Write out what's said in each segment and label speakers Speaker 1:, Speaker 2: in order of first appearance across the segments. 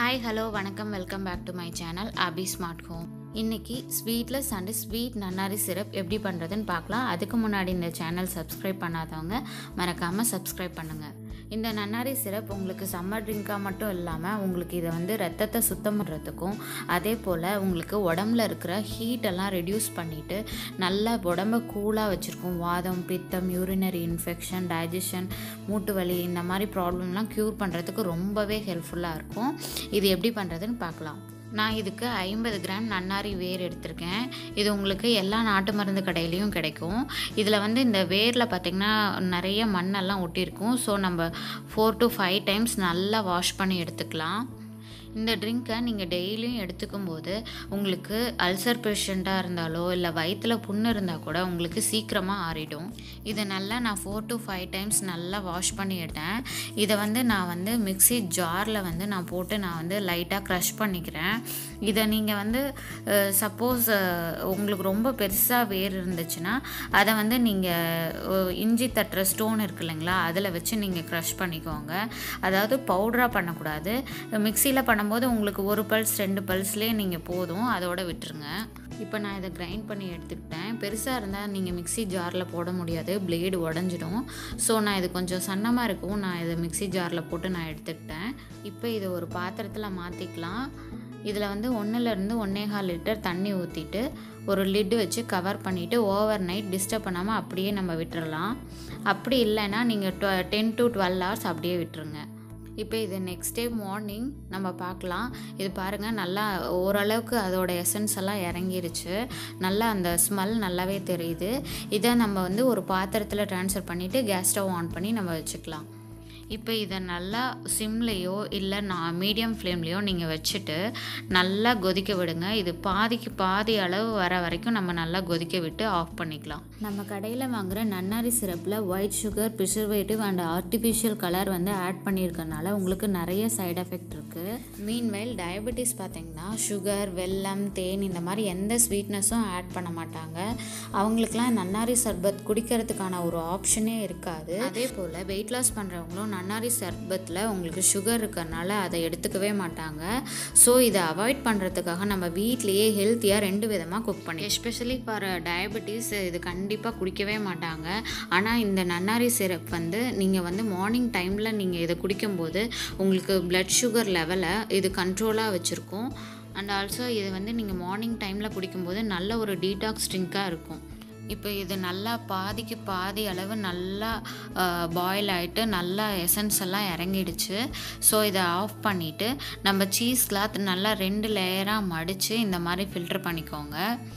Speaker 1: hi hello வணக்கம் welcome back to my channel Abi smart home இன்னைக்கு sweetless and sweet நன்னாரி syrup எப்படி பண்ணுறதுன்னு பார்க்கலாம் அதுக்கு முன்னாடி இந்த சேனல் சப்ஸ்கிரைப் பண்ணாதவங்க மறக்காமல் சப்ஸ்கிரைப் பண்ணுங்கள் இந்த நன்னாரி சிரப் உங்களுக்கு சம்மர் ட்ரிங்காக மட்டும் இல்லாமல் உங்களுக்கு இதை வந்து ரத்தத்தை சுத்தம் பண்ணுறதுக்கும் அதே போல் உங்களுக்கு உடம்புல இருக்கிற ஹீட்டெல்லாம் ரெடியூஸ் பண்ணிவிட்டு நல்லா உடம்ப கூலாக வச்சுருக்கும் வாதம் பித்தம் யூரினரி இன்ஃபெக்ஷன் டைஜஷன் மூட்டு வலி இந்த மாதிரி ப்ராப்ளம்லாம் க்யூர் பண்ணுறதுக்கு ரொம்பவே ஹெல்ப்ஃபுல்லாக இருக்கும் இது எப்படி பண்ணுறதுன்னு பார்க்கலாம் நான் இதுக்கு ஐம்பது கிராம் நன்னாரி வேர் எடுத்திருக்கேன் இது உங்களுக்கு எல்லா நாட்டு மருந்து கடையிலையும் கிடைக்கும் இதில் வந்து இந்த வேரில் பார்த்திங்கன்னா நிறைய மண்ணெல்லாம் ஒட்டியிருக்கும் ஸோ நம்ம ஃபோர் டு ஃபைவ் டைம்ஸ் நல்லா வாஷ் பண்ணி எடுத்துக்கலாம் இந்த ட்ரிங்க்கை நீங்கள் டெய்லியும் எடுத்துக்கும் போது உங்களுக்கு அல்சர் பேஷண்ட்டாக இருந்தாலோ இல்லை வயிற்றில் புண்ணு இருந்தால் கூட உங்களுக்கு சீக்கிரமாக ஆறிடும் இதை நல்லா நான் ஃபோர் டு ஃபைவ் டைம்ஸ் நல்லா வாஷ் பண்ணிட்டேன் இதை வந்து நான் வந்து மிக்ஸி ஜாரில் வந்து நான் போட்டு நான் வந்து லைட்டாக க்ரஷ் பண்ணிக்கிறேன் இதை நீங்கள் வந்து சப்போஸ் உங்களுக்கு ரொம்ப பெருசாக வேர் இருந்துச்சுன்னா அதை வந்து நீங்கள் இஞ்சி தட்டுற ஸ்டோன் இருக்கு இல்லைங்களா அதில் வச்சு நீங்கள் க்ரஷ் பண்ணிக்கோங்க அதாவது பவுடராக பண்ணக்கூடாது மிக்சியில் பண்ணும்போது உங்களுக்கு ஒரு பல்ஸ் ரெண்டு பல்ஸ்லேயே நீங்கள் போதும் அதோட விட்டுருங்க இப்போ நான் இதை கிரைண்ட் பண்ணி எடுத்துக்கிட்டேன் பெருசாக இருந்தால் நீங்கள் மிக்ஸி ஜாரில் போட முடியாது பிளேடு உடஞ்சிடும் ஸோ நான் இது கொஞ்சம் சன்னமாக இருக்கும் நான் இதை மிக்ஸி ஜாரில் போட்டு நான் எடுத்துக்கிட்டேன் இப்போ இதை ஒரு பாத்திரத்தில் மாற்றிக்கலாம் இதில் வந்து ஒன்றுலேருந்து ஒன்றேகால் லிட்டர் தண்ணி ஊற்றிட்டு ஒரு லிட்டு வச்சு கவர் பண்ணிவிட்டு ஓவர் நைட் டிஸ்டர்ப் பண்ணாமல் அப்படியே நம்ம விட்டுறலாம் அப்படி இல்லைன்னா நீங்கள் டுவ டென் டு டுவெல் ஹவர்ஸ் அப்படியே விட்டுருங்க இப்போ இது நெக்ஸ்ட் டே மார்னிங் நம்ம பார்க்கலாம் இது பாருங்கள் நல்லா ஓரளவுக்கு அதோட எசன்ஸ் எல்லாம் இறங்கிருச்சு நல்லா அந்த ஸ்மெல் நல்லாவே தெரியுது இதை நம்ம வந்து ஒரு பாத்திரத்தில் ட்ரான்ஸ்ஃபர் பண்ணிவிட்டு கேஸ் ஸ்டவ் ஆன் பண்ணி நம்ம வச்சுக்கலாம் இப்போ இதை நல்லா சிம்லேயோ இல்லை நான் மீடியம் ஃப்ளேம்லேயோ நீங்கள் வச்சுட்டு நல்லா கொதிக்க விடுங்க இது பாதிக்கு பாதி அளவு வர வரைக்கும் நம்ம நல்லா கொதிக்க விட்டு ஆஃப் பண்ணிக்கலாம் நம்ம கடையில் வாங்குகிற நன்னாரி சிரப்பில் white sugar preservative and artificial colour வந்து ஆட் பண்ணியிருக்கனால உங்களுக்கு நிறைய சைடு எஃபெக்ட் இருக்குது மீன்வைல் டயபெட்டிஸ் பார்த்தீங்கன்னா சுகர் வெல்லம் தேன் இந்த மாதிரி எந்த ஸ்வீட்னஸும் ஆட் பண்ண மாட்டாங்க அவங்களுக்குலாம் நன்னாரி சர்பத் குடிக்கிறதுக்கான ஒரு ஆப்ஷனே இருக்காது அதே போல் வெயிட் லாஸ் பண்ணுறவங்களும் நன்னாரி சர்பத்தில் உங்களுக்கு சுகர் இருக்கிறனால அதை எடுத்துக்கவே மாட்டாங்க ஸோ இதை அவாய்ட் பண்ணுறதுக்காக நம்ம வீட்லேயே ஹெல்த்தியாக ரெண்டு விதமாக குக் பண்ணி எஸ்பெஷலி ஃபார் டயபெட்டிஸ் இது கண்டிப்பாக குடிக்கவே மாட்டாங்க ஆனால் இந்த நன்னாரி சிரப் வந்து நீங்கள் வந்து மார்னிங் டைமில் நீங்கள் இதை குடிக்கும்போது உங்களுக்கு பிளட் சுகர் லெவலை இது கண்ட்ரோலாக வச்சுருக்கும் அண்ட் ஆல்சோ இது வந்து நீங்கள் மார்னிங் டைமில் குடிக்கும்போது நல்ல ஒரு டீடாக்ஸ் ட்ரிங்காக இருக்கும் இப்போ இது நல்லா பாதிக்கு பாதி அளவு நல்லா பாயில் ஆகிட்டு நல்லா எசன்ஸ் எல்லாம் இறங்கிடுச்சு ஸோ இதை ஆஃப் பண்ணிவிட்டு நம்ம சீஸ் கிளாத் நல்லா ரெண்டு லேயராக மடித்து இந்த மாதிரி ஃபில்டர் பண்ணிக்கோங்க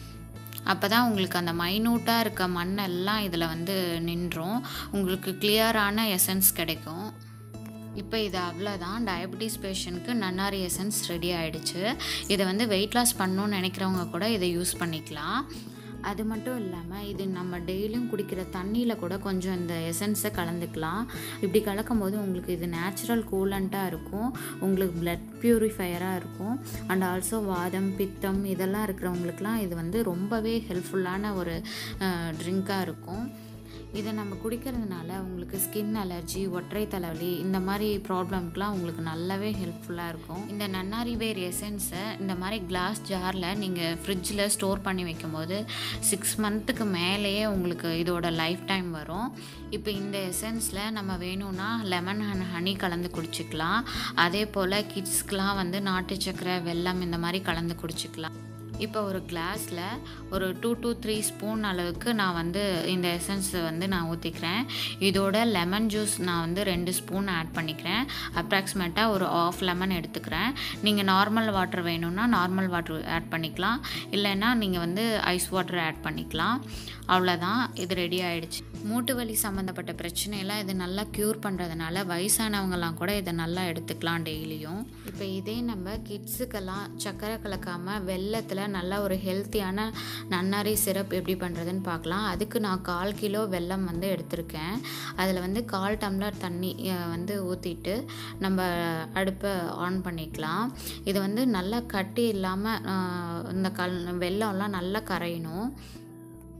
Speaker 1: அப்போ தான் உங்களுக்கு அந்த மைனூட்டாக இருக்க மண்ணெல்லாம் இதில் வந்து நின்றும் உங்களுக்கு கிளியரான எசன்ஸ் கிடைக்கும் இப்போ இது அவ்வளோதான் டயபெட்டிஸ் பேஷண்ட்க்கு நன்னாரி எசன்ஸ் ரெடி ஆகிடுச்சு இதை வந்து வெயிட் லாஸ் பண்ணணும்னு நினைக்கிறவங்க கூட இதை யூஸ் பண்ணிக்கலாம் அது மட்டும் இல்லாமல் இது நம்ம டெய்லியும் குடிக்கிற தண்ணியில் கூட கொஞ்சம் இந்த எசன்ஸை கலந்துக்கலாம் இப்படி கலக்கும் போது உங்களுக்கு இது நேச்சுரல் கூலண்ட்டாக இருக்கும் உங்களுக்கு பிளட் ப்யூரிஃபையராக இருக்கும் அண்ட் ஆல்சோ வாதம் பித்தம் இதெல்லாம் இருக்கிறவங்களுக்குலாம் இது வந்து ரொம்பவே ஹெல்ப்ஃபுல்லான ஒரு ட்ரிங்காக இருக்கும் இதை நம்ம குடிக்கிறதுனால உங்களுக்கு ஸ்கின் அலர்ஜி ஒற்றை தலைவலி இந்த மாதிரி ப்ராப்ளம்க்குலாம் உங்களுக்கு நல்லாவே ஹெல்ப்ஃபுல்லாக இருக்கும் இந்த நன்னாரி வேர் எசன்ஸை இந்த மாதிரி கிளாஸ் ஜாரில் நீங்கள் ஃப்ரிட்ஜில் ஸ்டோர் பண்ணி வைக்கும்போது சிக்ஸ் மந்த்துக்கு மேலேயே உங்களுக்கு இதோட லைஃப் டைம் வரும் இப்போ இந்த எசன்ஸில் நம்ம வேணும்னா லெமன் அண்ட் ஹனி கலந்து குடிச்சிக்கலாம் அதே போல் கிட்ஸ்க்கெலாம் வந்து நாட்டு சக்கரை வெல்லம் இந்த மாதிரி கலந்து குடிச்சிக்கலாம் இப்போ ஒரு கிளாஸில் ஒரு டூ டு த்ரீ ஸ்பூன் அளவுக்கு நான் வந்து இந்த எசன்ஸ் வந்து நான் ஊற்றிக்கிறேன் இதோட லெமன் ஜூஸ் நான் வந்து ரெண்டு ஸ்பூன் ஆட் பண்ணிக்கிறேன் அப்ராக்சிமேட்டாக ஒரு ஆஃப் லெமன் எடுத்துக்கிறேன் நீங்கள் நார்மல் வாட்டர் வேணும்னா நார்மல் வாட்டர் ஆட் பண்ணிக்கலாம் இல்லைன்னா நீங்கள் வந்து ஐஸ் வாட்டர் ஆட் பண்ணிக்கலாம் அவ்வளோதான் இது ரெடி ஆகிடுச்சு மூட்டு வலி சம்மந்தப்பட்ட பிரச்சனையெல்லாம் இது நல்லா க்யூர் பண்ணுறதுனால வயசானவங்கலாம் கூட இதை நல்லா எடுத்துக்கலாம் டெய்லியும் இப்போ இதே நம்ம கிட்ஸுக்கெல்லாம் சக்கரை கலக்காமல் வெள்ளத்தில் நல்ல ஒரு ஹெல்த்தியான நன்னாரி சிரப் எப்படி பண்ணுறதுன்னு பார்க்கலாம் அதுக்கு நான் கால் கிலோ வெல்லம் வந்து எடுத்திருக்கேன் அதில் வந்து கால் டம்ளர் தண்ணி வந்து ஊற்றிட்டு நம்ம அடுப்பை ஆன் பண்ணிக்கலாம் இது வந்து நல்லா கட்டி இல்லாமல் இந்த கல் வெள்ளம்லாம் நல்லா கரையணும்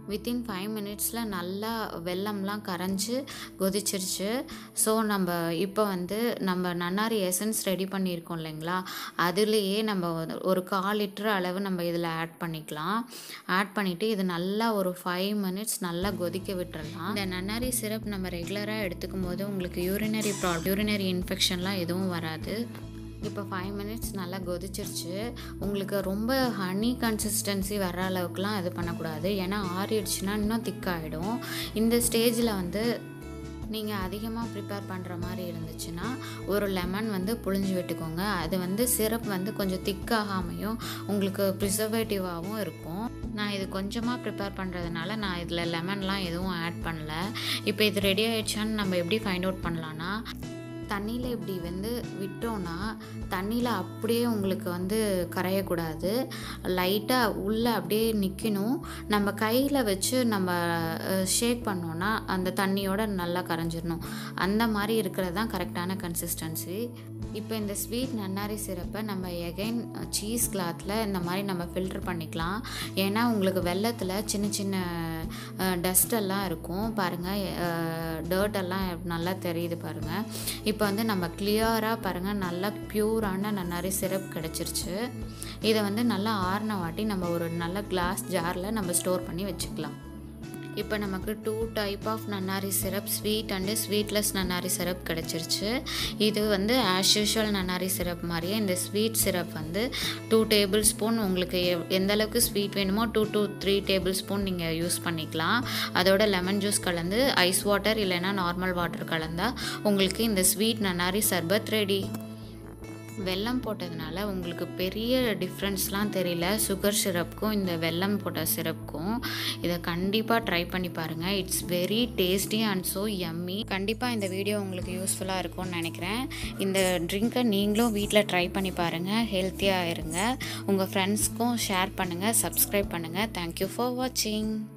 Speaker 1: வித்தின் ஃபைவ் மினிட்ஸில் நல்லா வெள்ளம்லாம் கரைஞ்சி கொதிச்சிருச்சு ஸோ நம்ம இப்போ வந்து நம்ம நன்னாரி எசன்ஸ் ரெடி பண்ணியிருக்கோம் இல்லைங்களா அதுலேயே நம்ம வந்து ஒரு கால் லிட்டர் அளவு நம்ம இதில் ஆட் பண்ணிக்கலாம் ஆட் பண்ணிவிட்டு இது நல்லா ஒரு ஃபைவ் மினிட்ஸ் நல்லா கொதிக்க விட்டுறலாம் இந்த நன்னாரி சிரப் நம்ம ரெகுலராக எடுத்துக்கும் போது உங்களுக்கு யூரினரி ப்ராப்ளம் யூரினரி இன்ஃபெக்ஷன்லாம் எதுவும் வராது இப்போ ஃபைவ் மினிட்ஸ் நல்லா கொதிச்சிருச்சு உங்களுக்கு ரொம்ப ஹனி கன்சிஸ்டன்சி வர்ற அளவுக்குலாம் இது பண்ணக்கூடாது ஏன்னா ஆறிடுச்சுன்னா இன்னும் திக்காகிடும் இந்த ஸ்டேஜில் வந்து நீங்கள் அதிகமாக ப்ரிப்பேர் பண்ணுற மாதிரி இருந்துச்சுன்னா ஒரு லெமன் வந்து புழிஞ்சு விட்டுக்கோங்க அது வந்து சிரப் வந்து கொஞ்சம் திக்காகாமையும் உங்களுக்கு ப்ரிசர்வேட்டிவாகவும் இருக்கும் நான் இது கொஞ்சமாக ப்ரிப்பேர் பண்ணுறதுனால நான் இதில் லெமன்லாம் எதுவும் ஆட் பண்ணல இப்போ இது ரெடி ஆயிடுச்சான்னு நம்ம எப்படி ஃபைண்ட் அவுட் பண்ணலான்னா தண்ணியில் இப்படி வந்து விட்டோன்னா தண்ணியில் அப்படியே உங்களுக்கு வந்து கரையக்கூடாது லைட்டாக உள்ளே அப்படியே நிற்கணும் நம்ம கையில் வச்சு நம்ம ஷேக் பண்ணோன்னா அந்த தண்ணியோட நல்லா கரைஞ்சிடணும் அந்த மாதிரி இருக்கிறது தான் கரெக்டான கன்சிஸ்டன்சி இப்போ இந்த ஸ்வீட் நன்னாரி சிரப்பை நம்ம எகைன் சீஸ் கிளாத்தில் இந்த மாதிரி நம்ம ஃபில்டர் பண்ணிக்கலாம் ஏன்னா உங்களுக்கு வெள்ளத்தில் சின்ன சின்ன டஸ்டெல்லாம் இருக்கும் பாருங்கள் டர்ட் எல்லாம் நல்லா தெரியுது பாருங்கள் இப்போ வந்து நம்ம கிளியராக பாருங்கள் நல்லா ப்யூரான நன்னாரி சிரப் கிடச்சிருச்சு இதை வந்து நல்லா ஆறின வாட்டி நம்ம ஒரு நல்ல கிளாஸ் ஜாரில் நம்ம ஸ்டோர் பண்ணி வச்சுக்கலாம் இப்போ நமக்கு டூ டைப் ஆஃப் நன்னாரி சிரப் ஸ்வீட் அண்டு ஸ்வீட்லெஸ் நன்னாரி சிரப் கிடச்சிருச்சு இது வந்து ஆஸ் யூஷுவல் நன்னாரி சிரப் மாதிரியே இந்த ஸ்வீட் சிரப் வந்து டூ டேபிள் ஸ்பூன் உங்களுக்கு எவ்- எந்த அளவுக்கு ஸ்வீட் வேணுமோ two two three tablespoon நீங்கள் யூஸ் பண்ணிக்கலாம் அதோட லெமன் ஜூஸ் கலந்து ஐஸ் வாட்டர் இல்லைன்னா நார்மல் வாட்டர் கலந்தால் உங்களுக்கு இந்த ஸ்வீட் நன்னாரி சர்பத் ரெடி வெல்லம் போட்டதுனால உங்களுக்கு பெரிய டிஃப்ரென்ஸ்லாம் தெரியல சுகர் சிரப்புக்கும் இந்த வெல்லம் போட்ட சிரப்புக்கும் இதை கண்டிப்பாக ட்ரை பண்ணி பாருங்கள் it's very tasty and so yummy கண்டிப்பாக இந்த வீடியோ உங்களுக்கு யூஸ்ஃபுல்லாக இருக்கும்னு நினைக்கிறேன் இந்த ட்ரிங்க்கை நீங்களும் வீட்டில் ட்ரை பண்ணி பாருங்கள் ஹெல்த்தியாக இருங்க உங்கள் ஃப்ரெண்ட்ஸ்க்கும் ஷேர் பண்ணுங்கள் சப்ஸ்கிரைப் பண்ணுங்கள் தேங்க்யூ ஃபார் வாட்சிங்